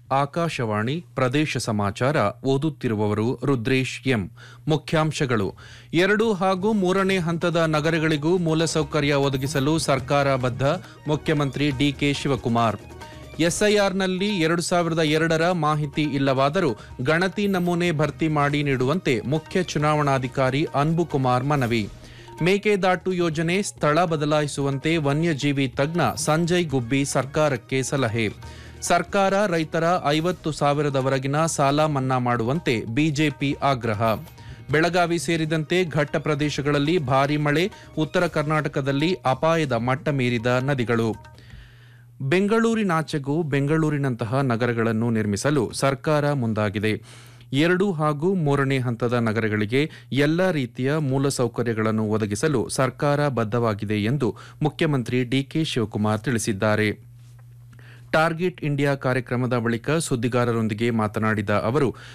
ಆಕಾಶವಾಣಿ ಪ್ರದೇಶ ಸಮಾಚಾರ ಓದುತ್ತಿರುವವರು ರುದ್ರೇಶ್ ಎಂ ಮುಖ್ಯಾಂಶಗಳು ಎರಡು ಹಾಗೂ ಮೂರನೇ ಹಂತದ ನಗರಗಳಿಗೂ ಮೂಲಸೌಕರ್ಯ ಒದಗಿಸಲು ಸರ್ಕಾರ ಬದ್ಧ ಮುಖ್ಯಮಂತ್ರಿ ಡಿಕೆ ಶಿವಕುಮಾರ್ ಎಸ್ಐಆರ್ನಲ್ಲಿ ಎರಡು ಸಾವಿರದ ಎರಡರ ಮಾಹಿತಿ ಇಲ್ಲವಾದರೂ ಗಣತಿ ನಮೂನೆ ಭರ್ತಿ ಮಾಡಿ ನೀಡುವಂತೆ ಮುಖ್ಯ ಚುನಾವಣಾಧಿಕಾರಿ ಅನ್ಬುಕುಮಾರ್ ಮನವಿ ಮೇಕೆದಾಟು ಯೋಜನೆ ಸ್ಥಳ ಬದಲಾಯಿಸುವಂತೆ ವನ್ಯಜೀವಿ ತಜ್ಞ ಸಂಜಯ್ ಗುಬ್ಬಿ ಸರ್ಕಾರಕ್ಕೆ ಸಲಹೆ ಸರ್ಕಾರ ರೈತರ ಐವತ್ತು ಸಾವಿರದವರೆಗಿನ ಸಾಲ ಮನ್ನಾ ಮಾಡುವಂತೆ ಬಿಜೆಪಿ ಆಗ್ರಹ ಬೆಳಗಾವಿ ಸೇರಿದಂತೆ ಘಟ್ಟ ಪ್ರದೇಶಗಳಲ್ಲಿ ಭಾರೀ ಮಳೆ ಉತ್ತರ ಕರ್ನಾಟಕದಲ್ಲಿ ಅಪಾಯದ ಮಟ್ಟ ಮೀರಿದ ನದಿಗಳು ಬೆಂಗಳೂರಿನಾಚೆಗೂ ಬೆಂಗಳೂರಿನಂತಹ ನಗರಗಳನ್ನು ನಿರ್ಮಿಸಲು ಸರ್ಕಾರ ಮುಂದಾಗಿದೆ ಎರಡು ಹಾಗೂ ಮೂರನೇ ಹಂತದ ನಗರಗಳಿಗೆ ಎಲ್ಲ ರೀತಿಯ ಮೂಲಸೌಕರ್ಯಗಳನ್ನು ಒದಗಿಸಲು ಸರ್ಕಾರ ಬದ್ಧವಾಗಿದೆ ಎಂದು ಮುಖ್ಯಮಂತ್ರಿ ಡಿಕೆ ಶಿವಕುಮಾರ್ ತಿಳಿಸಿದ್ದಾರೆ ಟಾರ್ಗೆಟ್ ಇಂಡಿಯಾ ಕಾರ್ಯಕ್ರಮದ ಬಳಿಕ ಸುದ್ದಿಗಾರರೊಂದಿಗೆ ಮಾತನಾಡಿದ ಅವರು